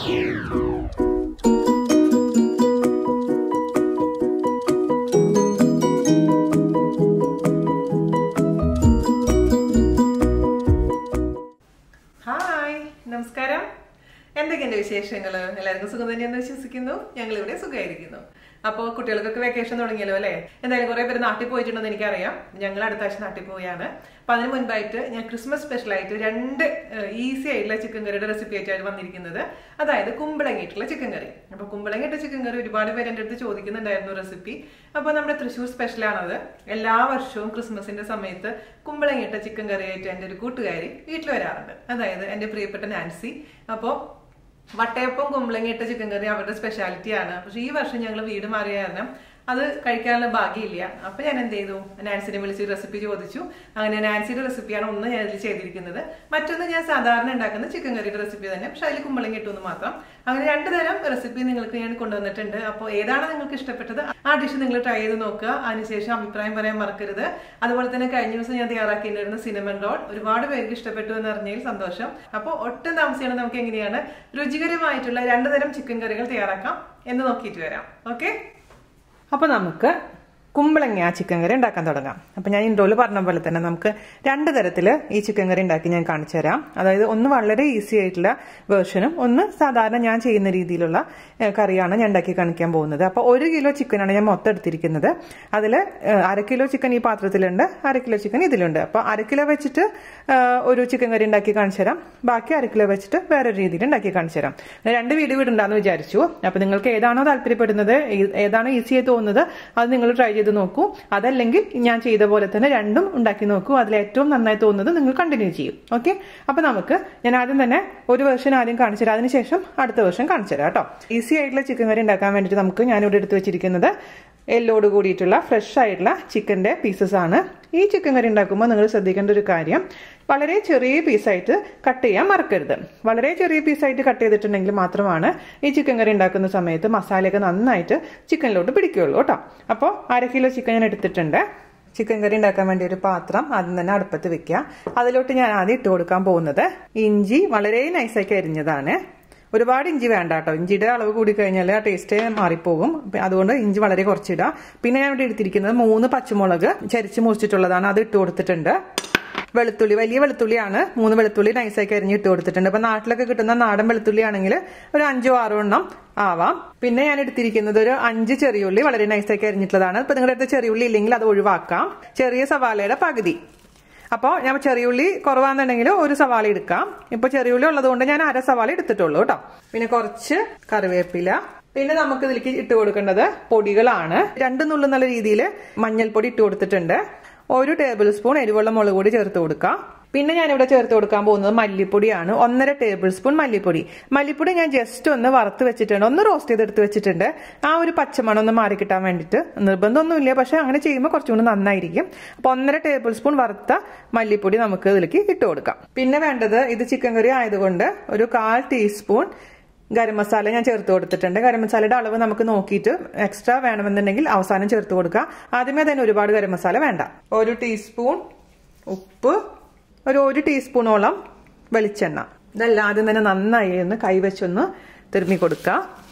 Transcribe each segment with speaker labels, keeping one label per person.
Speaker 1: Hi നമസ്കാരം എന്തൊക്കെയുണ്ട് വിശേഷങ്ങൾ എല്ലാവർക്കും സുഖം തന്നെയെന്ന് വിശ്വസിക്കുന്നു ഞങ്ങൾ ഇവിടെ സുഖമായിരിക്കുന്നു അപ്പോൾ കുട്ടികൾക്കൊക്കെ വെക്കേഷൻ തുടങ്ങിയല്ലോ അല്ലേ എന്തായാലും കുറെ പേര് നാട്ടിൽ പോയിട്ടുണ്ടെന്ന് എനിക്കറിയാം ഞങ്ങൾ അടുത്ത ആഴ്ച നാട്ടിൽ പോവുകയാണ് അപ്പൊ അതിന് മുൻപായിട്ട് ഞാൻ ക്രിസ്മസ് സ്പെഷ്യലായിട്ട് രണ്ട് ഈസി ആയിട്ടുള്ള ചിക്കൻ കറിയുടെ റെസിപ്പി ആയിട്ടാണ് വന്നിരിക്കുന്നത് അതായത് കുമ്പളങ്ങിയിട്ടുള്ള ചിക്കൻ കറി അപ്പൊ കുമ്പളങ്ങിട്ട ചിക്കൻ കറി ഒരുപാട് പേര് എൻ്റെ അടുത്ത് ചോദിക്കുന്നുണ്ടായിരുന്നു റെസിപ്പി അപ്പോൾ നമ്മുടെ തൃശ്ശൂർ സ്പെഷ്യലാണത് എല്ലാ വർഷവും ക്രിസ്മസിന്റെ സമയത്ത് കുമ്പളങ്ങിട്ട ചിക്കൻ കറി ആയിട്ട് എൻ്റെ ഒരു കൂട്ടുകാരി വീട്ടിൽ വരാറുണ്ട് അതായത് എൻ്റെ പ്രിയപ്പെട്ട നാൻസി അപ്പോൾ വട്ടയപ്പം കുമ്പളങ്ങിയിട്ട ചിക്കൻ കറി അവരുടെ സ്പെഷ്യാലിറ്റിയാണ് പക്ഷെ ഈ വർഷം ഞങ്ങൾ വീട് മാറിയ കാരണം അത് കഴിക്കാനുള്ള ഭാഗ്യമില്ല അപ്പൊ ഞാൻ എന്ത് ചെയ്തു നാൻസിനെ വിളിച്ച് റെസിപ്പി ചോദിച്ചു അങ്ങനെ നാൻസിയുടെ റെസിപ്പിയാണ് ഒന്ന് ഞാൻ ഇതിൽ ചെയ്തിരിക്കുന്നത് മറ്റൊന്ന് ഞാൻ സാധാരണ ഉണ്ടാക്കുന്ന ചിക്കൻ കറിയുടെ റെസിപ്പി തന്നെ പക്ഷെ അതിൽ കുമ്പളങ്ങി ഇട്ടു മാത്രം അങ്ങനെ രണ്ട് തരം റെസിപ്പി നിങ്ങൾക്ക് ഞാൻ കൊണ്ടുവന്നിട്ടുണ്ട് അപ്പോൾ ഏതാണ് നിങ്ങൾക്ക് ഇഷ്ടപ്പെട്ടത് ആ ഡിഷ് നിങ്ങൾ ട്രൈ ചെയ്ത് നോക്കുക അതിനുശേഷം അഭിപ്രായം പറയാൻ മറക്കരുത് അതുപോലെ തന്നെ കഴിഞ്ഞ ദിവസം ഞാൻ തയ്യാറാക്കിയിട്ടുണ്ടായിരുന്ന സിനമൺ റോൾ ഒരുപാട് പേർക്ക് ഇഷ്ടപ്പെട്ടു എന്ന് അറിഞ്ഞതിൽ സന്തോഷം അപ്പോൾ ഒട്ടും താമസിയാണ് നമുക്ക് എങ്ങനെയാണ് രുചികരമായിട്ടുള്ള രണ്ട് തരം ചിക്കൻ കറികൾ തയ്യാറാക്കാം എന്ന് നോക്കിയിട്ട് വരാം ഓക്കെ അപ്പോൾ നമുക്ക് കുമ്പളങ്ങ ചിക്കൻ കറി ഉണ്ടാക്കാൻ തുടങ്ങാം അപ്പം ഞാൻ ഇൻട്രോയിൽ പറഞ്ഞ പോലെ തന്നെ നമുക്ക് രണ്ട് തരത്തിൽ ഈ ചിക്കൻ കറി ഉണ്ടാക്കി ഞാൻ കാണിച്ചു തരാം അതായത് ഒന്ന് വളരെ ഈസി ആയിട്ടുള്ള വേർഷനും ഒന്ന് സാധാരണ ഞാൻ ചെയ്യുന്ന രീതിയിലുള്ള ഏഹ്, കറിയാണ് ഞാൻ ഉണ്ടാക്കി കാണിക്കാൻ പോകുന്നത് അപ്പോൾ ഒരു കിലോ ചിക്കനാണ് ഞാൻ മൊത്തം എടുത്തിരിക്കുന്നത് അതിൽ അര കിലോ ചിക്കൻ ഈ പാത്രത്തിലുണ്ട് അര കിലോ ചിക്കൻ ഇതിലുണ്ട് അപ്പോൾ അര കിലോ വെച്ചിട്ട് ഏഹ്, ഒരു ചിക്കൻ കറി ഉണ്ടാക്കി കാണിച്ചു തരാം ബാക്കി അര കിലോ വെച്ചിട്ട് വേറെ രീതിയിൽ ഉണ്ടാക്കി കാണിച്ചു തരാം രണ്ട് വീഡിയോ ഇടണ്ടെന്ന് വിചാരിച്ചു അപ്പോൾ നിങ്ങൾക്ക് ഏതാണോ താല്പര്യപ്പെടുന്നത് ഏ- ഏതാണോ ഈസി ആയി തോന്നുന്നത് അത് നിങ്ങൾ ട്രൈ ചെയ്ത് നോക്കൂ അതല്ലെങ്കിൽ ഞാൻ ചെയ്ത പോലെ തന്നെ രണ്ടും ഉണ്ടാക്കി നോക്കൂ അതിൽ ഏറ്റവും നന്നായി തോന്നുന്നത് നിങ്ങൾ കണ്ടിന്യൂ ചെയ്യും ഓക്കെ അപ്പൊ നമുക്ക് ഞാൻ ആദ്യം തന്നെ ഒരു വേർഷൻ ആദ്യം കാണിച്ചു തരാം അതിനുശേഷം അടുത്ത വേർഷൻ കാണിച്ചു തരാം കേട്ടോ ഈസി ആയിട്ടുള്ള ചിക്കൻ കറി ഉണ്ടാക്കാൻ വേണ്ടിയിട്ട് നമുക്ക് ഞാനിവിടെ എടുത്തു വെച്ചിരിക്കുന്നത് എല്ലോട് കൂടിയിട്ടുള്ള ഫ്രഷ് ആയിട്ടുള്ള ചിക്കന്റെ പീസസ് ആണ് ഈ ചിക്കൻ കറി ഉണ്ടാക്കുമ്പോൾ നിങ്ങൾ ശ്രദ്ധിക്കേണ്ട ഒരു കാര്യം വളരെ ചെറിയ പീസായിട്ട് കട്ട് ചെയ്യാൻ മറക്കരുത് വളരെ ചെറിയ പീസായിട്ട് കട്ട് ചെയ്തിട്ടുണ്ടെങ്കിൽ മാത്രമാണ് ഈ ചിക്കൻ കറി ഉണ്ടാക്കുന്ന സമയത്ത് മസാലയൊക്കെ നന്നായിട്ട് ചിക്കനിലോട്ട് പിടിക്കുകയുള്ളൂ കേട്ടോ അപ്പോൾ അര കിലോ ചിക്കൻ ഞാൻ എടുത്തിട്ടുണ്ട് ചിക്കൻ കറി ഉണ്ടാക്കാൻ വേണ്ടി ഒരു പാത്രം ആദ്യം തന്നെ അടുപ്പത്ത് വെക്കുക അതിലോട്ട് ഞാൻ ആദ്യം ഇട്ട് കൊടുക്കാൻ പോകുന്നത് ഇഞ്ചി വളരെ നൈസാക്കി അരിഞ്ഞതാണ് ഒരുപാട് ഇഞ്ചി വേണ്ട കേട്ടോ ഇഞ്ചിയുടെ അളവ് കൂടി കഴിഞ്ഞാൽ ആ ടേസ്റ്റ് മാറിപ്പോകും അപ്പൊ അതുകൊണ്ട് ഇഞ്ചി വളരെ കുറച്ചിടുക പിന്നെ ഞാൻ ഇവിടെ എടുത്തിരിക്കുന്നത് മൂന്ന് പച്ചമുളക് ചരിച്ച് മുറിച്ചിട്ടുള്ളതാണ് അത് ഇട്ട് കൊടുത്തിട്ടുണ്ട് വെളുത്തുള്ളി വലിയ വെളുത്തുള്ളിയാണ് മൂന്ന് വെളുത്തുള്ളി നൈസാക്കി അരിഞ്ഞ് ഇട്ട് കൊടുത്തിട്ടുണ്ട് അപ്പൊ നാട്ടിലൊക്കെ കിട്ടുന്ന നാടൻ വെളുത്തുള്ളി ആണെങ്കിൽ ഒരു അഞ്ചോ ആറോ എണ്ണം ആവാം പിന്നെ ഞാൻ എടുത്തിരിക്കുന്നത് ഒരു അഞ്ച് ചെറിയുള്ളി വളരെ നൈസാക്കി അരിഞ്ഞിട്ടുള്ളതാണ് ഇപ്പൊ നിങ്ങളുടെ അടുത്ത് ചെറിയുള്ളി ഇല്ലെങ്കിൽ അത് ഒഴിവാക്കാം ചെറിയ സവാളയുടെ പകുതി അപ്പോൾ ഞാൻ ചെറിയുള്ളി കുറവാണെന്നുണ്ടെങ്കിൽ ഒരു സവാള എടുക്കാം ഇപ്പൊ ചെറിയുള്ളി ഉള്ളതുകൊണ്ട് ഞാൻ അര സവാള എടുത്തിട്ടുള്ളൂ കേട്ടോ പിന്നെ കുറച്ച് കറിവേപ്പില പിന്നെ നമുക്ക് ഇതിലേക്ക് ഇട്ട് കൊടുക്കേണ്ടത് പൊടികളാണ് രണ്ട് നുള്ളുന്നുള്ള രീതിയിൽ മഞ്ഞൾപ്പൊടി ഇട്ട് കൊടുത്തിട്ടുണ്ട് ഒരു ടേബിൾ സ്പൂൺ എരിവുള്ള മുളക് പൊടി ചേർത്ത് കൊടുക്കാം പിന്നെ ഞാൻ ഇവിടെ ചേർത്ത് കൊടുക്കാൻ പോകുന്നത് മല്ലിപ്പൊടിയാണ് ഒന്നര ടേബിൾ സ്പൂൺ മല്ലിപ്പൊടി മല്ലിപ്പൊടി ഞാൻ ജസ്റ്റ് ഒന്ന് വറുത്ത് വെച്ചിട്ടുണ്ട് ഒന്ന് റോസ്റ്റ് ചെയ്തെടുത്ത് വെച്ചിട്ടുണ്ട് ആ ഒരു പച്ചമണം ഒന്ന് മാറി കിട്ടാൻ വേണ്ടിയിട്ട് നിർബന്ധമൊന്നുമില്ല പക്ഷെ അങ്ങനെ ചെയ്യുമ്പോൾ കുറച്ചുകൂടി നന്നായിരിക്കും അപ്പൊ ഒന്നര ടേബിൾ സ്പൂൺ വറുത്ത മല്ലിപ്പൊടി നമുക്ക് ഇതിലേക്ക് ഇട്ട് കൊടുക്കാം പിന്നെ വേണ്ടത് ഇത് ചിക്കൻ കറി ആയതുകൊണ്ട് ഒരു കാൽ ടീസ്പൂൺ ഗരം മസാല ഞാൻ ചേർത്ത് കൊടുത്തിട്ടുണ്ട് ഗരം മസാലയുടെ അളവ് നമുക്ക് നോക്കിയിട്ട് എക്സ്ട്രാ വേണമെന്നുണ്ടെങ്കിൽ അവസാനം ചേർത്ത് കൊടുക്കുക ആദ്യമേ തന്നെ ഒരുപാട് ഗരം മസാല വേണ്ട ഒരു ടീസ്പൂൺ ഉപ്പ് ഒരു ഒരു ടീസ്പൂണോളം വെളിച്ചെണ്ണ ഇതെല്ലാം ആദ്യം തന്നെ നന്നായി ഒന്ന് കൈവച്ചൊന്ന് തിരുമ്മി കൊടുക്കുക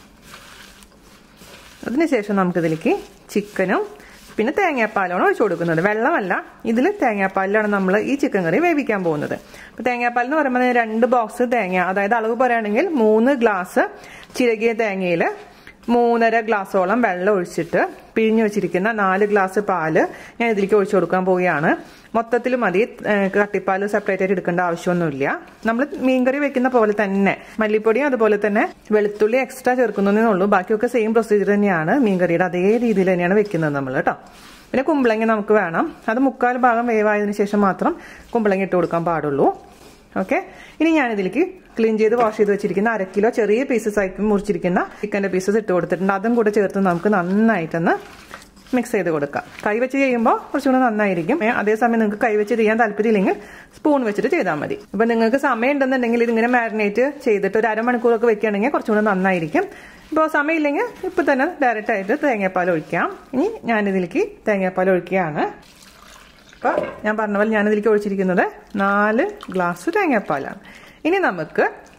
Speaker 1: അതിനുശേഷം നമുക്കിതിലേക്ക് ചിക്കനും പിന്നെ തേങ്ങാപ്പാലാണ് ഒഴിച്ചു കൊടുക്കുന്നത് വെള്ളമല്ല ഇതിൽ തേങ്ങാപ്പാലിലാണ് നമ്മൾ ഈ ചിക്കൻ കറി വേവിക്കാൻ പോകുന്നത് അപ്പോൾ തേങ്ങാപ്പാൽ എന്ന് പറയുമ്പോൾ രണ്ട് ബോക്സ് തേങ്ങ അതായത് അളവ് പറയുകയാണെങ്കിൽ മൂന്ന് ഗ്ലാസ് ചിരകിയ തേങ്ങയിൽ മൂന്നര ഗ്ലാസോളം വെള്ളം ഒഴിച്ചിട്ട് പിഴിഞ്ഞു വെച്ചിരിക്കുന്ന നാല് ഗ്ലാസ് പാല് ഞാൻ ഇതിലേക്ക് ഒഴിച്ചു കൊടുക്കാൻ പോവുകയാണ് മൊത്തത്തിൽ മതി ഏഹ് കട്ടിപ്പാൽ സെപ്പറേറ്റ് ആയിട്ട് എടുക്കേണ്ട ആവശ്യമൊന്നുമില്ല നമ്മൾ മീൻകറി വെക്കുന്ന പോലെ തന്നെ മല്ലിപ്പൊടിയും അതുപോലെ തന്നെ വെളുത്തുള്ളി എക്സ്ട്രാ ചേർക്കുന്നതേ ഉള്ളൂ ബാക്കിയൊക്കെ സെയിം പ്രൊസീജിയർ തന്നെയാണ് മീൻകറിയുടെ അതേ രീതിയിൽ തന്നെയാണ് വെക്കുന്നത് നമ്മൾ കേട്ടോ പിന്നെ കുമ്പളങ്ങ നമുക്ക് വേണം അത് മുക്കാൽ ഭാഗം വേവായതിനു ശേഷം മാത്രം കുമ്പളങ്ങ ഇട്ട് കൊടുക്കാൻ പാടുള്ളൂ ഓക്കെ ഇനി ഞാൻ ഇതിലേക്ക് ക്ലീൻ ചെയ്ത് വാഷ് ചെയ്ത് വെച്ചിരിക്കുന്ന അര കിലോ ചെറിയ പീസസ് ആയിട്ട് മുറിച്ചിരിക്കുന്ന ചിക്കൻ്റെ പീസസ് ഇട്ട് കൊടുത്തിട്ടുണ്ട് അതും കൂടെ ചേർത്ത് നമുക്ക് നന്നായിട്ടൊന്ന് മിക്സ് ചെയ്ത് കൊടുക്കാം കൈ വെച്ച് ചെയ്യുമ്പോൾ കുറച്ചുകൂടെ നന്നായിരിക്കും ഏ, അതേസമയം നിങ്ങൾക്ക് കൈ വെച്ച് ചെയ്യാൻ താല്പര്യമില്ലെങ്കിൽ സ്പൂൺ വെച്ചിട്ട് ചെയ്താൽ മതി അപ്പം നിങ്ങൾക്ക് സമയം ഉണ്ടെന്നുണ്ടെങ്കിൽ ഇതിങ്ങനെ മാരിനേറ്റ് ചെയ്തിട്ട് ഒരു അരമണിക്കൂറൊക്കെ വെക്കുകയാണെങ്കിൽ കുറച്ചുകൂടെ നന്നായിരിക്കും ഇപ്പോൾ സമയമില്ലെങ്കിൽ ഇപ്പം തന്നെ ഡയറക്റ്റ് ആയിട്ട് തേങ്ങാപ്പാൽ ഒഴിക്കാം ഇനി ഞാനിതിലേക്ക് തേങ്ങാപ്പാൽ ഒഴിക്കുകയാണ് അപ്പോൾ ഞാൻ പറഞ്ഞ പോലെ ഞാനിതിലേക്ക് ഒഴിച്ചിരിക്കുന്നത് നാല് ഗ്ലാസ് തേങ്ങാപ്പാലാണ് ഇനി നമുക്ക്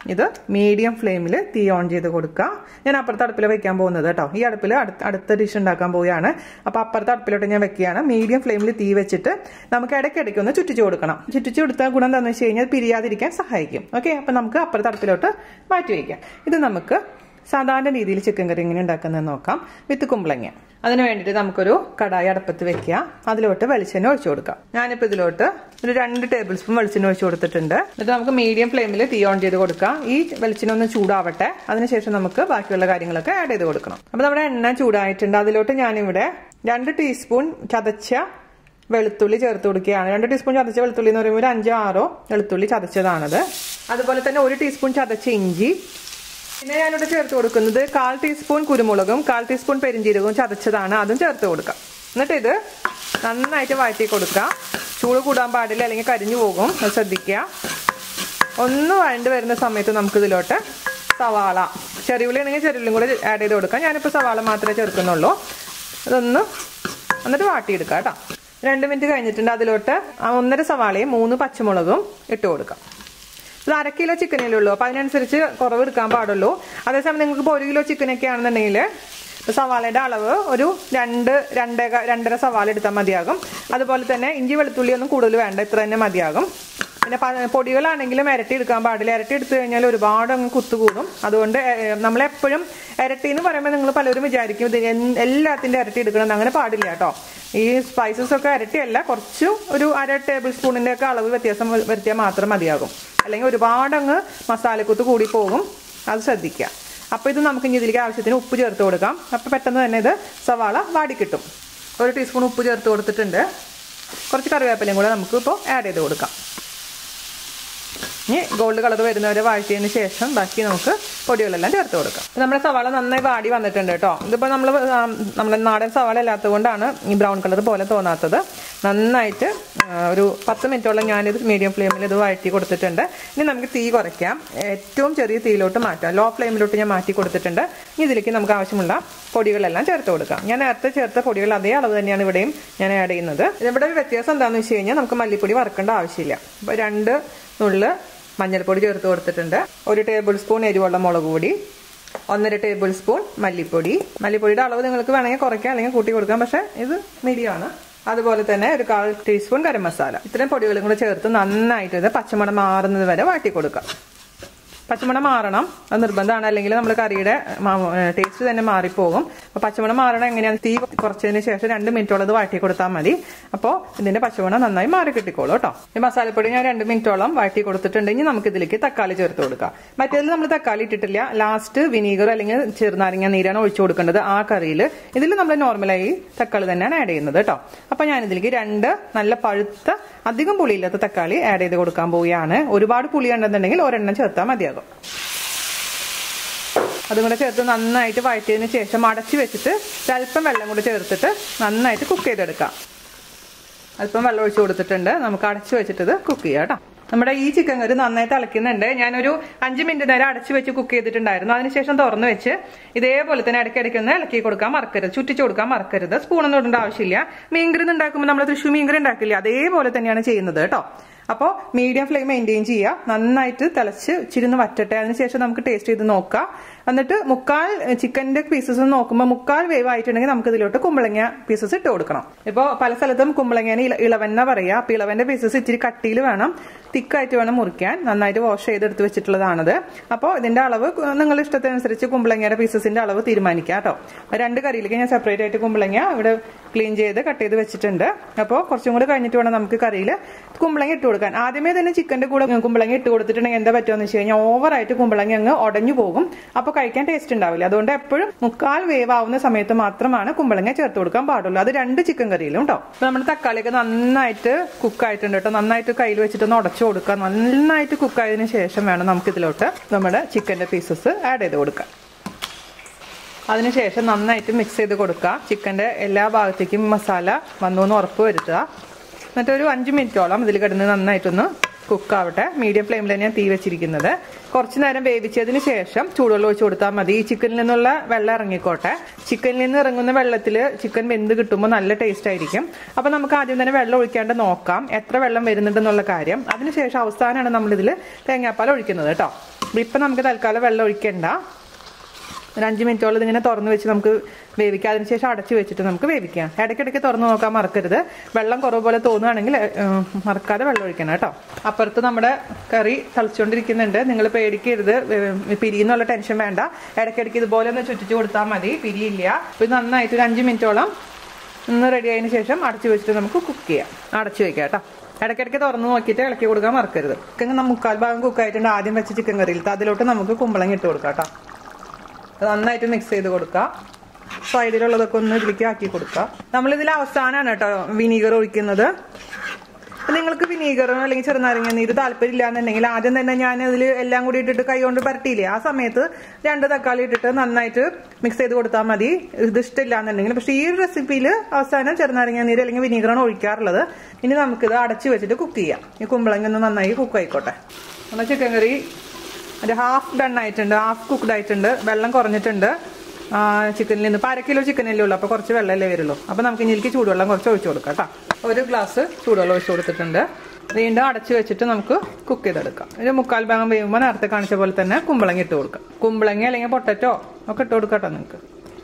Speaker 1: ഇത് മീഡിയം ഫ്ലെയിമിൽ തീ ഓൺ ചെയ്ത് കൊടുക്കുക ഞാൻ അപ്പുറത്തെ അടുപ്പിൽ വെക്കാൻ പോകുന്നത് കേട്ടോ ഈ അടുപ്പിൽ അടുത്ത അടുത്ത ഡിഷ് ഉണ്ടാക്കാൻ പോവുകയാണ് അപ്പോൾ അപ്പുറത്തെ അടുപ്പിലോട്ട് ഞാൻ വെക്കുകയാണ് മീഡിയം ഫ്ലെയിമിൽ തീ വെച്ചിട്ട് നമുക്ക് ഇടയ്ക്കിടയ്ക്ക് ഒന്ന് ചുറ്റിച്ചു കൊടുക്കണം ചുറ്റിച്ചു കൊടുത്താൽ ഗുണം എന്താണെന്ന് വെച്ച് കഴിഞ്ഞാൽ പിരിയാതിരിക്കാൻ സഹായിക്കും ഓക്കെ അപ്പം നമുക്ക് അപ്പുറത്തെ അടുപ്പിലോട്ട് മാറ്റി വയ്ക്കാം ഇത് നമുക്ക് സാധാരണ രീതിയിൽ ചിക്കൻ കറി എങ്ങനെ ഉണ്ടാക്കുന്നത് നോക്കാം വിത്ത് കുമ്പളങ്ങ അതിന് വേണ്ടിയിട്ട് നമുക്കൊരു കടായി അടുപ്പത്ത് വെക്കുക അതിലോട്ട് വെളിച്ചെണ്ണ ഒഴിച്ചു കൊടുക്കാം ഞാനിപ്പോൾ ഇതിലോട്ട് ഒരു രണ്ട് ടേബിൾ സ്പൂൺ വെളിച്ചെണ്ണ ഒഴിച്ചു കൊടുത്തിട്ടുണ്ട് എന്നിട്ട് നമുക്ക് മീഡിയം ഫ്ലെയിമിൽ തീ ഓൺ ചെയ്ത് കൊടുക്കാം ഈ വെളിച്ചെണ്ണ ഒന്ന് ചൂടാവട്ടെ അതിനുശേഷം നമുക്ക് ബാക്കിയുള്ള കാര്യങ്ങളൊക്കെ ആഡ് ചെയ്ത് കൊടുക്കണം അപ്പോൾ നമ്മുടെ എണ്ണ ചൂടായിട്ടുണ്ട് അതിലോട്ട് ഞാനിവിടെ രണ്ട് ടീസ്പൂൺ ചതച്ച വെളുത്തുള്ളി ചേർത്ത് കൊടുക്കുകയാണ് രണ്ട് ടീസ്പൂൺ ചതച്ച വെളുത്തുള്ളി എന്ന് പറയുമ്പോൾ ഒരു അഞ്ചോ ആറോ വെളുത്തുള്ളി ചതച്ചതാണത് അതുപോലെ തന്നെ ഒരു ടീസ്പൂൺ ചതച്ച ഇഞ്ചി പിന്നെ ഞാനിവിടെ ചേർത്ത് കൊടുക്കുന്നത് കാൽ ടീസ്പൂൺ കുരുമുളകും കാൽ ടീസ്പൂൺ പെരിഞ്ചീരകവും ചതച്ചതാണ് അതും ചേർത്ത് കൊടുക്കാം എന്നിട്ട് ഇത് നന്നായിട്ട് വഴറ്റി കൊടുക്കാം ചൂട് കൂടാൻ പാടില്ല അല്ലെങ്കിൽ കരിഞ്ഞു പോകും അത് ശ്രദ്ധിക്കുക ഒന്ന് വഴണ്ട് വരുന്ന സമയത്ത് നമുക്ക് ഇതിലോട്ട് സവാള ചെറിയുള്ളി ആണെങ്കിൽ ചെറിയുള്ളിയും കൂടെ ആഡ് ചെയ്ത് കൊടുക്കാം ഞാനിപ്പോൾ സവാള മാത്രമേ ചേർക്കുന്നുള്ളൂ അതൊന്ന് എന്നിട്ട് വാട്ടിയെടുക്കാം കേട്ടോ രണ്ട് മിനിറ്റ് കഴിഞ്ഞിട്ടുണ്ട് അതിലോട്ട് ഒന്നര സവാളയും മൂന്ന് പച്ചമുളകും ഇട്ട് കൊടുക്കാം ഇത് അര കിലോ ചിക്കനല്ലേ ഉള്ളൂ അപ്പോൾ അതിനനുസരിച്ച് കുറവ് എടുക്കാൻ പാടുള്ളൂ അതേസമയം നിങ്ങൾക്ക് ഇപ്പോൾ ഒരു കിലോ ചിക്കനൊക്കെ ആണെന്നുണ്ടെങ്കിൽ സവാളയുടെ അളവ് ഒരു രണ്ട് രണ്ടര രണ്ടര സവാള എടുത്താൽ മതിയാകും അതുപോലെ തന്നെ ഇഞ്ചി വെളുത്തുള്ളി ഒന്നും കൂടുതൽ വേണ്ട ഇത്ര തന്നെ മതിയാകും പിന്നെ പൊടികളാണെങ്കിലും ഇരട്ടി എടുക്കാൻ പാടില്ല ഇരട്ടി എടുത്തു കഴിഞ്ഞാൽ ഒരുപാട് അങ്ങ് കുത്തുകൂടും അതുകൊണ്ട് നമ്മളെപ്പോഴും ഇരട്ടി എന്ന് പറയുമ്പോൾ നിങ്ങൾ പലരും വിചാരിക്കും ഇത് എല്ലാത്തിൻ്റെ ഇരട്ടി എടുക്കണം അങ്ങനെ പാടില്ല കേട്ടോ ഈ സ്പൈസസ് ഒക്കെ ഇരട്ടിയല്ല കുറച്ച് ഒരു അര ടേബിൾ സ്പൂണിൻ്റെ ഒക്കെ അളവ് വ്യത്യാസം വരുത്തിയാൽ മാത്രം മതിയാകും അല്ലെങ്കിൽ ഒരുപാട് അങ്ങ് മസാലക്കുത്ത് കൂടി പോകും അത് ശ്രദ്ധിക്കുക അപ്പോൾ ഇത് നമുക്ക് ഇനി ഇതിലേക്ക് ആവശ്യത്തിന് ഉപ്പ് ചേർത്ത് കൊടുക്കാം അപ്പോൾ പെട്ടെന്ന് തന്നെ ഇത് സവാള വാടിക്കിട്ടും ഒരു ടീസ്പൂൺ ഉപ്പ് ചേർത്ത് കൊടുത്തിട്ടുണ്ട് കുറച്ച് കറിവേപ്പിലയും കൂടെ നമുക്ക് ഇപ്പോൾ ആഡ് ചെയ്ത് കൊടുക്കാം ഇനി ഗോൾഡ് കളർ വരുന്നവരെ വാഴ്ത്തിയതിന് ശേഷം ബാക്കി നമുക്ക് പൊടികളെല്ലാം ചേർത്ത് കൊടുക്കാം നമ്മുടെ സവാള നന്നായി വാടി വന്നിട്ടുണ്ട് കേട്ടോ ഇതിപ്പോൾ നമ്മൾ നമ്മുടെ നാടൻ സവാള അല്ലാത്തത് കൊണ്ടാണ് ഈ ബ്രൗൺ കളർ പോലെ തോന്നാത്തത് നന്നായിട്ട് ഒരു പത്ത് മിനിറ്റോളം ഞാനിത് മീഡിയം ഫ്ലെയിമിൽ ഇത് വഴറ്റി കൊടുത്തിട്ടുണ്ട് ഇനി നമുക്ക് തീ കുറയ്ക്കാം ഏറ്റവും ചെറിയ തീയിലോട്ട് മാറ്റാം ലോ ഫ്ലെയിമിലോട്ട് ഞാൻ മാറ്റി കൊടുത്തിട്ടുണ്ട് ഇനി ഇതിലേക്ക് നമുക്ക് ആവശ്യമുള്ള പൊടികളെല്ലാം ചേർത്ത് കൊടുക്കാം ഞാൻ നേരത്തെ ചേർത്ത പൊടികൾ അതേ അളവ് തന്നെയാണ് ഇവിടെയും ഞാൻ ആഡ് ചെയ്യുന്നത് ഇവിടെ ഒരു വ്യത്യാസം എന്താണെന്ന് വെച്ച് കഴിഞ്ഞാൽ നമുക്ക് മല്ലിപ്പൊടി വറക്കേണ്ട ആവശ്യമില്ല അപ്പോൾ രണ്ട് നുള്ള് മഞ്ഞൾപ്പൊടി ചേർത്ത് കൊടുത്തിട്ടുണ്ട് ഒരു ടേബിൾ സ്പൂൺ എരിവുള്ള മുളക് പൊടി ഒന്നര ടേബിൾ സ്പൂൺ മല്ലിപ്പൊടി മല്ലിപ്പൊടിയുടെ അളവ് നിങ്ങൾക്ക് വേണമെങ്കിൽ കുറയ്ക്കാം അല്ലെങ്കിൽ കൂട്ടി കൊടുക്കാം പക്ഷേ ഇത് മീഡിയമാണ് അതുപോലെ തന്നെ ഒരു കാൽ ടീസ്പൂൺ ഗരം മസാല ഇത്രയും പൊടികളും കൂടെ ചേർത്ത് നന്നായിട്ട് ഇത് പച്ചമണം മാറുന്നത് വരെ വാട്ടി കൊടുക്കാം പച്ചമണം മാറണം അത് നിർബന്ധമാണ് അല്ലെങ്കിൽ നമ്മൾ കറിയുടെ ടേസ്റ്റ് തന്നെ മാറിപ്പോകും അപ്പോൾ പച്ചമണം മാറണം എങ്ങനെയാണ് തീ കുറച്ചതിന് ശേഷം രണ്ട് മിനിറ്റോളം ഇത് വഴറ്റി കൊടുത്താൽ മതി അപ്പോൾ ഇതിന്റെ പച്ചമണം നന്നായി മാറി കിട്ടിക്കോളൂ കേട്ടോ ഈ മസാലപ്പൊടി ഞാൻ രണ്ട് മിനിറ്റോളം വഴറ്റി കൊടുത്തിട്ടുണ്ട് ഇനി നമുക്ക് ഇതിലേക്ക് തക്കാളി ചേർത്ത് കൊടുക്കാം മറ്റേതിൽ നമ്മൾ തക്കാളി ഇട്ടിട്ടില്ല ലാസ്റ്റ് വിനീഗർ അല്ലെങ്കിൽ ചെറുനാരങ്ങ നീരാണ് ഒഴിച്ചു കൊടുക്കേണ്ടത് ആ കറിയിൽ ഇതിൽ നമ്മൾ നോർമലായി തക്കാളി തന്നെയാണ് ആഡ് ചെയ്യുന്നത് കേട്ടോ അപ്പോൾ ഞാൻ ഇതിലേക്ക് രണ്ട് നല്ല പഴുത്ത അധികം പുളിയില്ലാത്ത തക്കാളി ആഡ് ചെയ്ത് കൊടുക്കാൻ പോവുകയാണ് ഒരുപാട് പുളി ഉണ്ടെന്നുണ്ടെങ്കിൽ ഒരെണ്ണം ചേർത്താൽ മതിയാകും അതും കൂടെ ചേർത്ത് നന്നായിട്ട് വഴറ്റിയതിന് ശേഷം അടച്ചു വെച്ചിട്ട് അല്പം വെള്ളം കൂടെ ചേർത്തിട്ട് നന്നായിട്ട് കുക്ക് ചെയ്തെടുക്കാം അല്പം വെള്ളം ഒഴിച്ചു കൊടുത്തിട്ടുണ്ട് നമുക്ക് അടച്ചു വെച്ചിട്ട് ഇത് കുക്ക് ചെയ്യാം കേട്ടോ നമ്മുടെ ഈ ചിക്കൻ കറി നന്നായി തിളയ്ക്കുന്നുണ്ട് ഞാനൊരു അഞ്ച് മിനിറ്റ് നേരം അടച്ചു വെച്ച് കുക്ക് ചെയ്തിട്ടുണ്ടായിരുന്നു അതിനുശേഷം തുറന്നു വെച്ച് ഇതേപോലെ തന്നെ ഇടയ്ക്കിടയ്ക്ക് ഒന്ന് ഇളക്കി കൊടുക്കാൻ മറക്കരുത് ചുറ്റിച്ചു കൊടുക്കാൻ മറക്കരുത് സ്പൂണൊന്നും ഇടേണ്ട ആവശ്യമില്ല മീൻകറി ഉണ്ടാക്കുമ്പോൾ നമ്മൾ തൃശ്ശൂർ മീൻകറി ഉണ്ടാക്കില്ല അതേപോലെ തന്നെയാണ് ചെയ്യുന്നത് കേട്ടോ അപ്പോൾ മീഡിയം ഫ്ലെയിം മെയിൻറ്റെയിൻ ചെയ്യുക നന്നായിട്ട് തിളച്ച് ഇച്ചിരുന്ന് വറ്റട്ടെ അതിനുശേഷം നമുക്ക് ടേസ്റ്റ് ചെയ്ത് നോക്കാം എന്നിട്ട് മുക്കാൽ ചിക്കൻ്റെ പീസസ് നോക്കുമ്പോൾ മുക്കാൽ വേവ് ആയിട്ടുണ്ടെങ്കിൽ നമുക്ക് ഇതിലോട്ട് കുമ്പളങ്ങ പീസസ് ഇട്ട് കൊടുക്കണം ഇപ്പോൾ പല സ്ഥലത്തും കുമ്പളങ്ങേനെ ഇള ഇളവെന്ന പറയുക അപ്പോൾ ഇളവൻ്റെ പീസസ് ഇച്ചിരി കട്ടിയിൽ വേണം തിക്കായിട്ട് വേണം മുറിക്കാൻ നന്നായിട്ട് വാഷ് ചെയ്തെടുത്ത് വെച്ചിട്ടുള്ളതാണത് അപ്പോൾ ഇതിന്റെ അളവ് നിങ്ങളുടെ ഇഷ്ടത്തിനനുസരിച്ച് കുമ്പളങ്ങയുടെ പീസസിന്റെ അളവ് തീരുമാനിക്കാം കേട്ടോ രണ്ട് കറിയിലേക്ക് ഞാൻ സെപ്പറേറ്റ് ആയിട്ട് കുമ്പളങ്ങ ഇവിടെ ക്ലീൻ ചെയ്ത് കട്ട് ചെയ്ത് വെച്ചിട്ടുണ്ട് അപ്പോൾ കുറച്ചും കൂടി കഴിഞ്ഞിട്ട് വേണം നമുക്ക് കറിയിൽ കുമ്പളങ്ങ ഇട്ട് കൊടുക്കാൻ ആദ്യമേ തന്നെ ചിക്കന്റെ കൂടെ കുമ്പളങ്ങ ഇട്ട് കൊടുത്തിട്ടുണ്ടെങ്കിൽ എന്താ പറ്റുമെന്ന് വെച്ച് കഴിഞ്ഞാൽ ഓവറായിട്ട് കുമ്പളങ്ങ അങ്ങ് ഉടഞ്ഞു പോകും അപ്പോൾ കഴിക്കാൻ ടേസ്റ്റ് ഉണ്ടാവില്ല അതുകൊണ്ട് എപ്പോഴും മുക്കാൽ വേവ് ആവുന്ന സമയത്ത് മാത്രമാണ് കുമ്പളങ്ങ ചേർത്ത് കൊടുക്കാൻ പാടുള്ളൂ അത് രണ്ട് ചിക്കൻ കറിയിലും കേട്ടോ അപ്പോൾ നമ്മുടെ തക്കാളിയൊക്കെ നന്നായിട്ട് കുക്ക് ആയിട്ടുണ്ട് കേട്ടോ നന്നായിട്ട് കയ്യിൽ വെച്ചിട്ട് ഒന്ന് ഉടച്ചു കൊടുക്കുക നന്നായിട്ട് കുക്ക് ആയതിനു ശേഷം വേണം നമുക്ക് ഇതിലോട്ട് നമ്മുടെ ചിക്കന്റെ പീസസ് ആഡ് ചെയ്ത് കൊടുക്കാം അതിനുശേഷം നന്നായിട്ട് മിക്സ് ചെയ്ത് കൊടുക്കുക ചിക്കൻ്റെ എല്ലാ ഭാഗത്തേക്കും മസാല വന്നു എന്ന് ഉറപ്പ് വരുത്തുക എന്നിട്ട് ഒരു അഞ്ച് മിനിറ്റോളം ഇതിൽ കിടന്ന് നന്നായിട്ടൊന്ന് കുക്കാവട്ടെ മീഡിയം ഫ്ലെയിമിൽ തന്നെയാണ് തീ വെച്ചിരിക്കുന്നത് കുറച്ച് നേരം വേവിച്ചതിന് ശേഷം ചൂടുവെള്ളം ഒഴിച്ച് കൊടുത്താൽ മതി ഈ ചിക്കനിൽ നിന്നുള്ള വെള്ളം ഇറങ്ങിക്കോട്ടെ ചിക്കനിൽ നിന്ന് ഇറങ്ങുന്ന വെള്ളത്തിൽ ചിക്കൻ വെന്ത് കിട്ടുമ്പോൾ നല്ല ടേസ്റ്റ് ആയിരിക്കും അപ്പോൾ നമുക്ക് ആദ്യം തന്നെ വെള്ളം ഒഴിക്കാണ്ട് നോക്കാം എത്ര വെള്ളം വരുന്നുണ്ടെന്നുള്ള കാര്യം അതിനുശേഷം അവസാനമാണ് നമ്മളിതിൽ തേങ്ങാപ്പാൽ ഒഴിക്കുന്നത് കേട്ടോ ഇപ്പം നമുക്ക് തൽക്കാലം വെള്ളം ഒഴിക്കണ്ട ഒരു അഞ്ച് മിനിറ്റോളം ഇതിങ്ങനെ തുറന്ന് വെച്ച് നമുക്ക് വേവിക്കാം അതിനുശേഷം അടച്ചു വെച്ചിട്ട് നമുക്ക് വേവിക്കാം ഇടയ്ക്കിടയ്ക്ക് തുറന്ന് നോക്കാൻ മറക്കരുത് വെള്ളം കുറവ് പോലെ തോന്നുകയാണെങ്കിൽ ഏഹ്, മറക്കാതെ വെള്ളം ഒഴിക്കണം കേട്ടോ അപ്പുറത്ത് നമ്മുടെ കറി തളിച്ചുകൊണ്ടിരിക്കുന്നുണ്ട് നിങ്ങൾ പേടിക്കരുത് ഏഹ്, പിരിയെന്നുള്ള ടെൻഷൻ വേണ്ട ഇടയ്ക്കിടയ്ക്ക് ഇതുപോലെ ഒന്ന് ചുറ്റിച്ച് കൊടുത്താൽ മതി പിരിയില്ല അപ്പോൾ ഇത് നന്നായിട്ട് ഒരു അഞ്ച് മിനിറ്റോളം ഒന്ന് റെഡി ആയതിനു ശേഷം അടച്ചു വെച്ചിട്ട് നമുക്ക് കുക്ക് ചെയ്യാം അടച്ചു വെക്കാം കേട്ടോ ഇടയ്ക്കിടയ്ക്ക് തുറന്ന് നോക്കിയിട്ട് ഇളക്കി കൊടുക്കാൻ മറക്കരുത് ചിക്കൻ മുക്കാൽ ഭാഗം കുക്കായിട്ടുണ്ട് ആദ്യം വെച്ച ചിക്കൻ കറിയിൽ അതിലോട്ട് നമുക്ക് കുമ്പളങ്ങ ഇട്ട് കൊടുക്കാം കേട്ടോ അത് നന്നായിട്ട് മിക്സ് ചെയ്ത് കൊടുക്കുക സൈഡിലുള്ളതൊക്കെ ഒന്ന് ഇതിലേക്ക് ആക്കി കൊടുക്കുക നമ്മളിതിൽ അവസാനമാണ് കേട്ടോ വിനീഗർ ഒഴിക്കുന്നത് അപ്പൊ നിങ്ങൾക്ക് വിനീഗർ അല്ലെങ്കിൽ ചെറുനാരങ്ങ നീര് താല്പര്യമില്ല എന്നുണ്ടെങ്കിൽ ആദ്യം തന്നെ ഞാൻ അതിൽ എല്ലാം കൂടി ഇട്ടിട്ട് കൈ കൊണ്ട് പരട്ടിയില്ലേ ആ സമയത്ത് രണ്ട് തക്കാളി ഇട്ടിട്ട് നന്നായിട്ട് മിക്സ് ചെയ്ത് കൊടുത്താൽ മതി ഇത് ഇഷ്ടമില്ല എന്നുണ്ടെങ്കിൽ പക്ഷെ ഈ ഒരു റെസിപ്പിയിൽ അവസാനം ചെറുനാരങ്ങ നീര് അല്ലെങ്കിൽ വിനീഗറാണ് ഒഴിക്കാറുള്ളത് ഇനി നമുക്കിത് അടച്ചു വെച്ചിട്ട് കുക്ക് ചെയ്യാം ഈ കുമ്പളങ്ങ ഒന്ന് നന്നായി കുക്ക് ആയിക്കോട്ടെ നമ്മുടെ ചിക്കൻ കറി ഒരു ഹാഫ് ഡൺ ആയിട്ടുണ്ട് ഹാഫ് കുക്ക്ഡ് ആയിട്ടുണ്ട് വെള്ളം കുറഞ്ഞിട്ടുണ്ട് ആ, ചിക്കനിൽ നിന്ന് ഇപ്പം അര കിലോ ചിക്കനല്ലേ ഉള്ളൂ അപ്പോൾ കുറച്ച് വെള്ളമല്ലേ വരുള്ളൂ അപ്പോൾ നമുക്ക് ഇതിലേക്ക് ചൂടുവെള്ളം കുറച്ച് ഒഴിച്ചു കൊടുക്കാം കേട്ടോ ഒരു ഗ്ലാസ് ചൂടുവെള്ളം ഒഴിച്ചു കൊടുത്തിട്ടുണ്ട് വീണ്ടും അടച്ചു വെച്ചിട്ട് നമുക്ക് കുക്ക് ചെയ്തെടുക്കാം ഒരു മുക്കാൽ ഭാഗം വേകുമ്പോൾ നേരത്തെ കാണിച്ച പോലെ തന്നെ കുമ്പളങ്ങ ഇട്ട് കൊടുക്കാം കുമ്പളങ്ങ അല്ലെങ്കിൽ പൊട്ടറ്റോ ഒക്കെ ഇട്ട് കൊടുക്കാം കേട്ടോ നിങ്ങൾക്ക്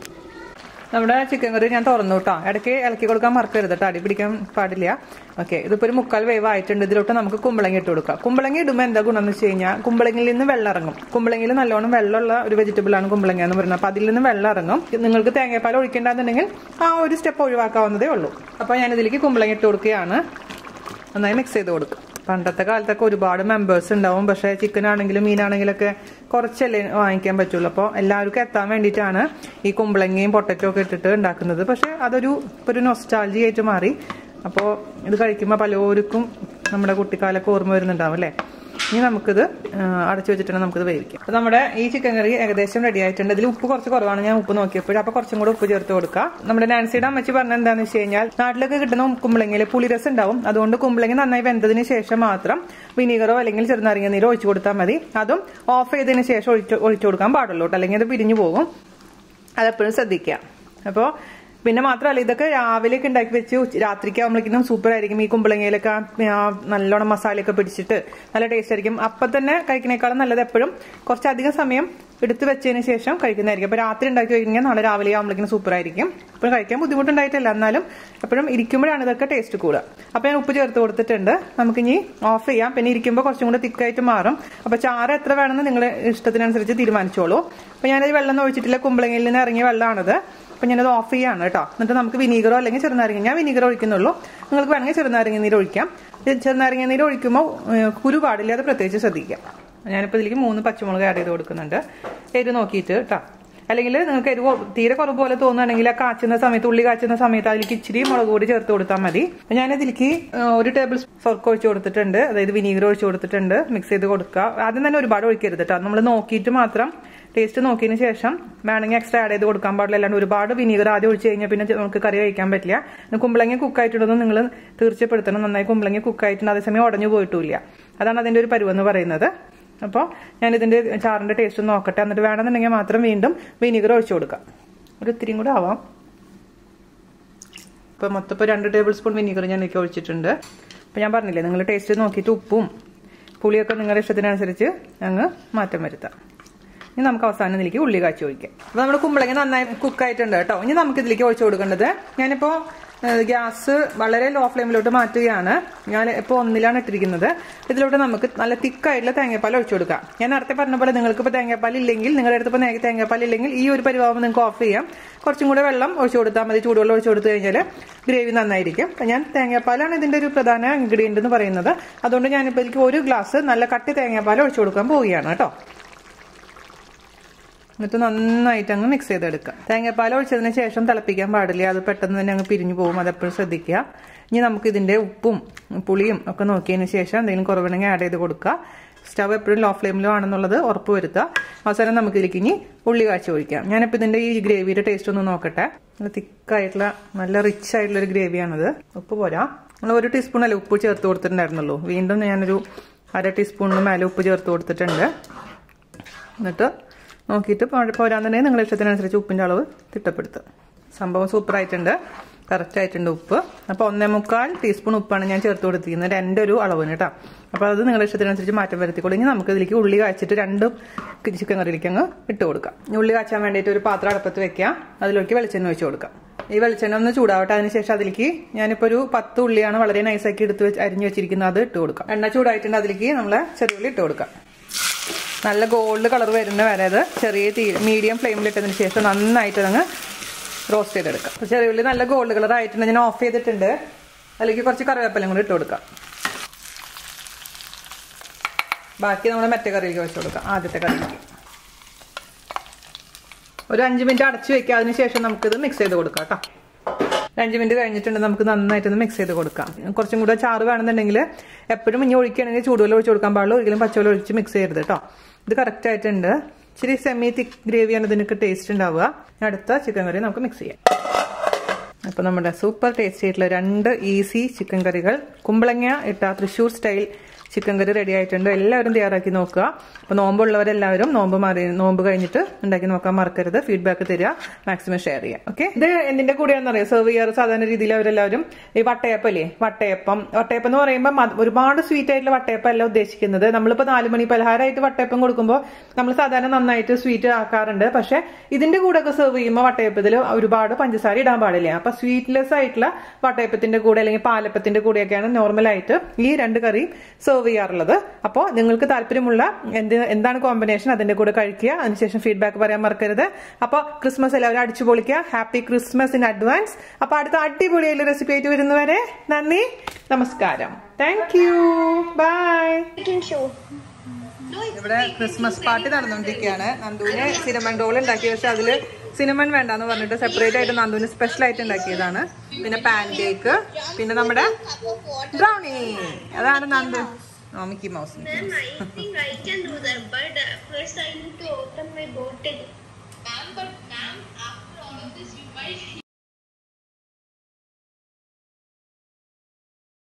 Speaker 1: നമ്മുടെ ചിക്കൻ കറി ഞാൻ തുറന്നു കേട്ടോ ഇടയ്ക്ക് ഇളക്കി കൊടുക്കാൻ മറക്കരുത് കേട്ടോ അടി പിടിക്കാൻ പാടില്ല ഓക്കെ ഇതിപ്പോൾ ഒരു മുക്കാൽ വേവ് ആയിട്ടുണ്ട് ഇതിലോട്ട് നമുക്ക് കുമ്പളങ്ങ ഇട്ട് കൊടുക്കാം കുമ്പളങ്ങ ഇടുമ്പോൾ എന്താ ഗുണം എന്ന് വെച്ച് കഴിഞ്ഞാൽ കുമ്പളങ്ങിൽ നിന്ന് വെള്ളം ഇറങ്ങും കുമ്പളങ്ങിൽ നല്ലോണം വെള്ളമുള്ള ഒരു വെജിറ്റബിൾ ആണ് കുമ്പളങ്ങ എന്ന് പറയുന്നത് അപ്പോൾ അതിൽ നിന്ന് വെള്ളം ഇറങ്ങും നിങ്ങൾക്ക് തേങ്ങാപ്പാൽ ഒഴിക്കേണ്ടെന്നുണ്ടെങ്കിൽ ആ ഒരു സ്റ്റെപ്പ് ഒഴിവാക്കാവുന്നതേ ഉള്ളൂ അപ്പോൾ ഞാൻ ഇതിലേക്ക് കുമ്പളങ്ങ ഇട്ട് കൊടുക്കുകയാണ് നന്നായി മിക്സ് ചെയ്ത് കൊടുക്കും പണ്ടത്തെ കാലത്തൊക്കെ ഒരുപാട് മെമ്പേഴ്സ് ഉണ്ടാവും പക്ഷേ ചിക്കൻ ആണെങ്കിലും മീനാണെങ്കിലൊക്കെ കുറച്ചല്ലേ വാങ്ങിക്കാൻ പറ്റുള്ളൂ അപ്പോൾ എല്ലാവർക്കും എത്താൻ വേണ്ടിയിട്ടാണ് ഈ കുമ്പളങ്ങയും പൊട്ടറ്റോ ഒക്കെ ഇട്ടിട്ട് ഉണ്ടാക്കുന്നത് പക്ഷേ അതൊരു ഇപ്പോൾ ഒരു നൊസ്റ്റാൾജി ആയിട്ട് മാറി അപ്പോൾ ഇത് കഴിക്കുമ്പോൾ പലർക്കും നമ്മുടെ കുട്ടിക്കാലൊക്കെ ഓർമ്മ വരുന്നുണ്ടാവും അല്ലേ ഇനി നമുക്കിത് ആ, അടച്ചു വെച്ചിട്ടാണ് നമുക്കിത് വേവിക്കാം അപ്പോൾ നമ്മുടെ ഈ ചിക്കൻ കറി ഏകദേശം റെഡി ആയിട്ടുണ്ട് ഇതിൽ ഉപ്പ് കുറച്ച് കുറവാണ് ഞാൻ ഉപ്പ് നോക്കിയപ്പോൾ അപ്പോൾ കുറച്ചും കൂടെ ഉപ്പ് ചേർത്ത് കൊടുക്കുക നമ്മുടെ നാൻസിയുടെ അമ്മച്ചി പറഞ്ഞ എന്താണെന്ന് വെച്ച് കഴിഞ്ഞാൽ നാട്ടിലൊക്കെ കിട്ടുന്ന കുമ്പളങ്ങയിൽ പുളിരസം ഉണ്ടാവും അതുകൊണ്ട് കുമ്പളങ്ങ നന്നായി വെന്തതിന് ശേഷം മാത്രം വിനീഗറോ അല്ലെങ്കിൽ ചെറുനാരങ്ങ നീരോ ഒഴിച്ചു കൊടുത്താൽ മതി അതും ഓഫ് ചെയ്തതിന് ശേഷം ഒഴിച്ചു ഒഴിച്ചു കൊടുക്കാൻ പാടുള്ളൂ കേട്ടോ അല്ലെങ്കിൽ അത് പിരിഞ്ഞു പോകും അതെപ്പോഴും ശ്രദ്ധിക്കുക അപ്പോൾ പിന്നെ മാത്രമല്ല ഇതൊക്കെ രാവിലെയൊക്കെ ഉണ്ടാക്കി വെച്ച് ഉച്ച- രാത്രിക്ക് ആകുമ്പോഴേക്കും സൂപ്പർ ആയിരിക്കും ഈ കുമ്പളങ്ങയിലൊക്കെ ആ- ആ നല്ലോണം മസാലയൊക്കെ പിടിച്ചിട്ട് നല്ല ടേസ്റ്റ് ആയിരിക്കും അപ്പം തന്നെ കഴിക്കുന്നേക്കാളും നല്ലത് എപ്പോഴും കുറച്ചധികം സമയം എടുത്ത് വെച്ചതിന് ശേഷം കഴിക്കുന്നതായിരിക്കും അപ്പോൾ രാത്രി ഉണ്ടാക്കി കഴിഞ്ഞാൽ നാളെ രാവിലെ ആകുമ്പോഴേക്കും സൂപ്പർ ആയിരിക്കും ഇപ്പോൾ കഴിക്കാൻ ബുദ്ധിമുട്ടുണ്ടായിട്ടില്ല എന്നാലും എപ്പോഴും ഇരിക്കുമ്പോഴാണ് ഇതൊക്കെ ടേസ്റ്റ് കൂടുക അപ്പോൾ ഞാൻ ഉപ്പ് ചേർത്ത് കൊടുത്തിട്ടുണ്ട് നമുക്കിനി ഓഫ് ചെയ്യാം പിന്നെ ഇരിക്കുമ്പോൾ കുറച്ചും കൂടെ തിക്കായിട്ട് മാറും അപ്പോൾ ചാറ് എത്ര വേണമെന്ന് നിങ്ങളുടെ ഇഷ്ടത്തിനനുസരിച്ച് തീരുമാനിച്ചോളൂ അപ്പോൾ ഞാനത് വെള്ളം ഒന്നും ഒഴിച്ചിട്ടില്ല കുമ്പളങ്ങയിൽ നിന്ന് ഇറങ്ങിയ വെള്ളമാണത് അപ്പം ഞാനത് ഓഫ് ചെയ്യാണ് കേട്ടോ എന്നിട്ട് നമുക്ക് വിനീഗറോ അല്ലെങ്കിൽ ചെറുനാരങ്ങ ഞാൻ വിനീഗർ ഒഴിക്കുന്നുള്ളൂ നിങ്ങൾക്ക് വേണമെങ്കിൽ ചെറുനാരങ്ങ നീര് ഒഴിക്കാം ഇത് ചെറുനാരങ്ങ നീര് ഒഴിക്കുമ്പോൾ ഏഹ്, കുരു പാടില്ല അത് പ്രത്യേകിച്ച് ശ്രദ്ധിക്കാം ഞാനിപ്പോൾ ഇതിലേക്ക് മൂന്ന് പച്ചമുളക് ആഡ് ചെയ്ത് കൊടുക്കുന്നുണ്ട് എരിവ് നോക്കിയിട്ട് കേട്ടോ അല്ലെങ്കിൽ നിങ്ങൾക്ക് എരിവ് തീരെ കുറവ് പോലെ തോന്നുകയാണെങ്കിൽ ആ കാച്ചുന്ന സമയത്ത് ഉള്ളി കാച്ചുന്ന സമയത്ത് അതിലേക്ക് ഇച്ചിരി മുളക് പൊടി ചേർത്ത് കൊടുത്താൽ മതി അപ്പം ഞാൻ ഇതിലേക്ക് ഏഹ്, ഒരു ടേബിൾ സൊർക്ക് ഒഴിച്ച് കൊടുത്തിട്ടുണ്ട് അതായത് വിനീഗർ ഒഴിച്ച് കൊടുത്തിട്ടുണ്ട് മിക്സ് ചെയ്ത് കൊടുക്കുക ആദ്യം തന്നെ ഒരുപാട് ഒഴിക്കരുത് കേട്ടോ നമ്മൾ നോക്കിയിട്ട് മാത്രം ടേസ്റ്റ് നോക്കിയതിന് ശേഷം വേണമെങ്കിൽ എക്സ്ട്രാ ആഡ് ചെയ്ത് കൊടുക്കാൻ പാടില്ല അല്ലാണ്ട് ഒരുപാട് വിനീഗർ ആദ്യം ഒഴിച്ച് കഴിഞ്ഞാൽ പിന്നെ നമുക്ക് കറി കഴിക്കാൻ പറ്റില്ല പിന്നെ കുമ്പളങ്ങ കുക്കായിട്ടുണ്ടെന്ന് നിങ്ങൾ തീർച്ചപ്പെടുത്തണം നന്നായി കുമ്പളങ്ങ കുക്കായിട്ടുണ്ട് അതേസമയം ഉടഞ്ഞു പോയിട്ടുമില്ല അതാണ് അതിന്റെ ഒരു പരുവെന്ന് പറയുന്നത് അപ്പോൾ ഞാൻ ഇതിന്റെ ചാറിന്റെ ടേസ്റ്റ് നോക്കട്ടെ എന്നിട്ട് വേണമെന്നുണ്ടെങ്കിൽ മാത്രം വീണ്ടും വിനീഗർ ഒഴിച്ചു കൊടുക്കാം ഒരു ഇത്തിരിയും കൂടെ ആവാം ഇപ്പോൾ മൊത്തം ഇപ്പോൾ രണ്ട് ടേബിൾ സ്പൂൺ വിനീഗർ ഞാൻ ഇതിലേക്ക് ഒഴിച്ചിട്ടുണ്ട് അപ്പോൾ ഞാൻ പറഞ്ഞില്ലേ നിങ്ങൾ ടേസ്റ്റ് നോക്കിയിട്ട് ഉപ്പും പുളിയൊക്കെ നിങ്ങളുടെ ഇഷ്ടത്തിനനുസരിച്ച് അങ്ങ് മാറ്റം വരുത്താം ഇനി നമുക്ക് അവസാനം ഇതിലേക്ക് ഉള്ളി കാച്ചി ഒഴിക്കാം അപ്പോൾ നമ്മുടെ കുമ്പളങ്ങ നന്നായി കുക്കായിട്ടുണ്ട് കേട്ടോ ഇനി നമുക്ക് ഇതിലേക്ക് ഒഴിച്ചു കൊടുക്കേണ്ടത് ഞാനിപ്പോൾ ഗ്യാസ് വളരെ ലോ ഫ്ലെയിമിലോട്ട് മാറ്റുകയാണ് ഞാൻ ഇപ്പോൾ ഒന്നിലാണ് ഇട്ടിരിക്കുന്നത് ഇതിലോട്ട് നമുക്ക് നല്ല തിക്കായിട്ടുള്ള തേങ്ങാപ്പാൽ ഒഴിച്ചു കൊടുക്കാം ഞാൻ നേരത്തെ പറഞ്ഞ പോലെ നിങ്ങൾക്ക് ഇപ്പോൾ തേങ്ങാപ്പാൽ ഇല്ലെങ്കിൽ നിങ്ങളുടെ അടുത്ത് ഇപ്പോൾ തേങ്ങാപ്പാൽ ഇല്ലെങ്കിൽ ഈ ഒരു പരിവാകുമ്പോൾ നിങ്ങൾക്ക് ഓഫ് ചെയ്യാം കുറച്ചും കൂടെ വെള്ളം ഒഴിച്ചു കൊടുത്താൽ മതി ചൂടുവെള്ളം ഒഴിച്ചു കൊടുത്തു കഴിഞ്ഞാൽ ഗ്രേവി നന്നായിരിക്കും അപ്പം ഞാൻ തേങ്ങാപ്പാലാണ് ഇതിൻ്റെ ഒരു പ്രധാന ഇൻഗ്രീഡിയൻ്റ് എന്ന് പറയുന്നത് അതുകൊണ്ട് ഞാനിപ്പോൾ ഇതിലേക്ക് ഒരു ഗ്ലാസ് നല്ല കട്ടി തേങ്ങാപ്പാൽ ഒഴിച്ചു കൊടുക്കാൻ പോവുകയാണ് കേട്ടോ എന്നിട്ട് നന്നായിട്ട് അങ്ങ് മിക്സ് ചെയ്തെടുക്കുക തേങ്ങാപ്പാൽ ഒഴിച്ചതിന് ശേഷം തിളപ്പിക്കാൻ പാടില്ല അത് പെട്ടെന്ന് തന്നെ അങ്ങ് പിരിഞ്ഞു പോകും അതെപ്പോഴും ശ്രദ്ധിക്കുക ഇനി നമുക്ക് ഇതിന്റെ ഉപ്പും പുളിയും ഒക്കെ നോക്കിയതിന് ശേഷം എന്തെങ്കിലും കുറവുണ്ടെങ്കിൽ ആഡ് ചെയ്ത് കൊടുക്കുക സ്റ്റവ് എപ്പോഴും ലോ ഫ്ലെയിമിലോ ആണെന്നുള്ളത് ഉറപ്പ് വരുത്തുക അവസാനം നമുക്ക് ഇതിലേക്ക് ഇനി ഉള്ളി കാച്ചി ഒഴിക്കാം ഞാനിപ്പോൾ ഇതിന്റെ ഈ ഗ്രേവിയുടെ ടേസ്റ്റ് ഒന്ന് നോക്കട്ടെ നല്ല തിക്കായിട്ടുള്ള നല്ല റിച്ച് ആയിട്ടുള്ള ഒരു ഗ്രേവിയാണിത് ഉപ്പ് പോരാ നമ്മൾ ഒരു ടീസ്പൂൺ അല്ലേ ഉപ്പ് ചേർത്ത് കൊടുത്തിട്ടുണ്ടായിരുന്നുള്ളൂ വീണ്ടും ഞാനൊരു അര ടീസ്പൂണിന് മേലെ ഉപ്പ് ചേർത്ത് കൊടുത്തിട്ടുണ്ട് എന്നിട്ട് നോക്കിയിട്ട് പോരാൻ തന്നെ നിങ്ങളുടെ ഇഷ്ടത്തിനനുസരിച്ച് ഉപ്പിൻ്റെ അളവ് തിട്ടപ്പെടുത്തുക സംഭവം സൂപ്പറായിട്ടുണ്ട് കറക്റ്റ് ആയിട്ടുണ്ട് ഉപ്പ് അപ്പോൾ ഒന്നേ മുക്കാൽ ടീസ്പൂൺ ഉപ്പാണ് ഞാൻ ചേർത്ത് കൊടുത്തിരിക്കുന്നത് എൻ്റെ ഒരു അളവിന് കേട്ടോ അപ്പോൾ അത് നിങ്ങളുടെ ഇഷ്ടത്തിനനുസരിച്ച് മാറ്റം വരുത്തിക്കൊള്ളൂ ഇനി നമുക്ക് ഇതിലേക്ക് ഉള്ളി കാച്ചിട്ട് രണ്ട് ചിക്കൻ കറിയിലേക്ക് അങ്ങ് ഇട്ട് കൊടുക്കാം ഈ ഉള്ളി കാച്ചാൻ വേണ്ടിയിട്ട് ഒരു പാത്രം അടുപ്പത്ത് വെക്കാം അതിലേക്ക് വെളിച്ചെണ്ണ ഒഴിച്ച് കൊടുക്കാം ഈ വെളിച്ചെണ്ണ ഒന്ന് ചൂടാവട്ടെ അതിനുശേഷം അതിലേക്ക് ഞാനിപ്പോൾ ഒരു പത്ത് ഉള്ളിയാണ് വളരെ നൈസാക്കി എടുത്ത് വെച്ച് അരിഞ്ഞു വെച്ചിരിക്കുന്നത് അത് ഇട്ട് കൊടുക്കാം എണ്ണ ചൂടായിട്ടുണ്ട് അതിലേക്ക് നമ്മൾ ചെറുള്ളി ഇട്ട് കൊടുക്കാം നല്ല ഗോൾഡ് കളർ വരുന്ന വരെ അത് ചെറിയ തീ മീഡിയം ഫ്ലെയിമിലിട്ടതിന് ശേഷം നന്നായിട്ട് അങ്ങ് റോസ്റ്റ് ചെയ്തെടുക്കാം അപ്പോൾ ചെറിയ ഉള്ളി നല്ല ഗോൾഡ് കളർ ആയിട്ടുണ്ട് ഞാൻ ഓഫ് ചെയ്തിട്ടുണ്ട് അതിലേക്ക് കുറച്ച് കറിവേപ്പിലയും കൂടി ഇട്ട് കൊടുക്കാം ബാക്കി നമ്മൾ മറ്റേ കറിയിലേക്ക് വെച്ച് കൊടുക്കാം ആദ്യത്തെ കറിയിലേക്ക് ഒരു അഞ്ച് മിനിറ്റ് അടച്ചു വെക്കുക അതിന് ശേഷം നമുക്കിത് മിക്സ് ചെയ്ത് കൊടുക്കാം കേട്ടോ അഞ്ച് മിനിറ്റ് കഴിഞ്ഞിട്ടുണ്ട് നമുക്ക് നന്നായിട്ടൊന്ന് മിക്സ് ചെയ്ത് കൊടുക്കാം കുറച്ചും കൂടെ ചാറ് വേണമെന്നുണ്ടെങ്കിൽ എപ്പോഴും ഇനി ഒഴിക്കുകയാണെങ്കിൽ ചൂടുവെള്ളം ഒഴിച്ച് കൊടുക്കാൻ പാടുള്ളൂ ഒരിക്കലും പച്ചവെള്ളം ഒഴിച്ച് മിക്സ് ചെയ്യരുത് കേട്ടോ ഇത് കറക്റ്റ് ആയിട്ടുണ്ട് ഇച്ചിരി സെമി തിക്ക് ഗ്രേവിയാണ് ഇതിനൊക്കെ ടേസ്റ്റ് ഉണ്ടാവുക അടുത്ത ചിക്കൻ കറി നമുക്ക് മിക്സ് ചെയ്യാം അപ്പോൾ നമ്മുടെ സൂപ്പർ ടേസ്റ്റി ആയിട്ടുള്ള രണ്ട് ഈസി ചിക്കൻ കറികൾ കുമ്പളങ്ങ ഇട്ട Thrissur style chicken curry ready ആയിട്ടുണ്ട് എല്ലാവരും തയ്യാറാക്കി നോക്കുക അപ്പോൾ നോമ്പുള്ളവരെല്ലാവരും നോമ്പ് മാറി നോമ്പ് കഴിഞ്ഞിട്ട് ഉണ്ടാക്കി നോക്കാൻ മറക്കരുത് ഫീഡ്ബാക്ക് തരിക മാക്സിമം ഷെയർ ചെയ്യുക ഓക്കെ ഇത് എന്തിന്റെ കൂടെയാണെന്ന് അറിയാം സെർവ് ചെയ്യാറ് സാധാരണ രീതിയിൽ അവരെല്ലാവരും ഈ വട്ടയപ്പം അല്ലേ വട്ടയപ്പം വട്ടയപ്പം എന്ന് പറയുമ്പോൾ മ- ഒരുപാട് സ്വീറ്റ് ആയിട്ടുള്ള വട്ടയപ്പം അല്ല ഉദ്ദേശിക്കുന്നത് നമ്മളിപ്പോൾ നാല് മണി പലഹാരമായിട്ട് വട്ടയപ്പം കൊടുക്കുമ്പോൾ നമ്മൾ സാധാരണ നന്നായിട്ട് സ്വീറ്റ് ആക്കാറുണ്ട് പക്ഷെ ഇതിന്റെ കൂടെ ഒക്കെ സെർവ് ചെയ്യുമ്പോൾ വട്ടയപ്പത്തിൽ ഒരുപാട് പഞ്ചസാര ഇടാൻ പാടില്ല അപ്പൊ സ്വീറ്റ്ലെസ് ആയിട്ടുള്ള വട്ടയപ്പത്തിന്റെ കൂടെ അല്ലെങ്കിൽ പാലപ്പത്തിന്റെ കൂടെയൊക്കെയാണ് നോർമലായിട്ട് ഈ രണ്ട് കറി സെർവ് ചെയ്യാറുള്ളത് അപ്പോൾ നിങ്ങൾക്ക് താല്പര്യമുള്ള എന്ത് എന്താണ് കോമ്പിനേഷൻ അതിന്റെ കൂടെ കഴിക്കുക അതിനുശേഷം ഫീഡ്ബാക്ക് പറയാൻ മറക്കരുത് അപ്പോൾ ക്രിസ്മസ് എല്ലാവരും അടിച്ചു പൊളിക്കുക ഹാപ്പി ക്രിസ്മസ് ഇൻ അഡ്വാൻസ് അപ്പോൾ അടുത്ത അടിപൊളിയായിട്ടുള്ള റെസിപ്പി ആയിട്ട് വരുന്നവരെ നന്ദി നമസ്കാരം താങ്ക് യു ബൈ ഇവിടെ ക്രിസ്മസ് പാർട്ടി നടന്നുകൊണ്ടിരിക്കുകയാണ് നന്ദുവിന് സിനമൺ റോൾ ഉണ്ടാക്കി പക്ഷെ അതില് സിനമൺ വേണ്ടാന്ന് പറഞ്ഞിട്ട് സെപ്പറേറ്റ് ആയിട്ട് നന്ദുവിന് സ്പെഷ്യൽ ആയിട്ട് ഉണ്ടാക്കിയതാണ് പിന്നെ പാൻ കേക്ക് പിന്നെ നമ്മുടെ ബ്രൗണി അതാണ് Nandu oh Mickey Mouse
Speaker 2: Ma'am, I think I can do that, but uh, first I need to open my bottle. Ma'am, but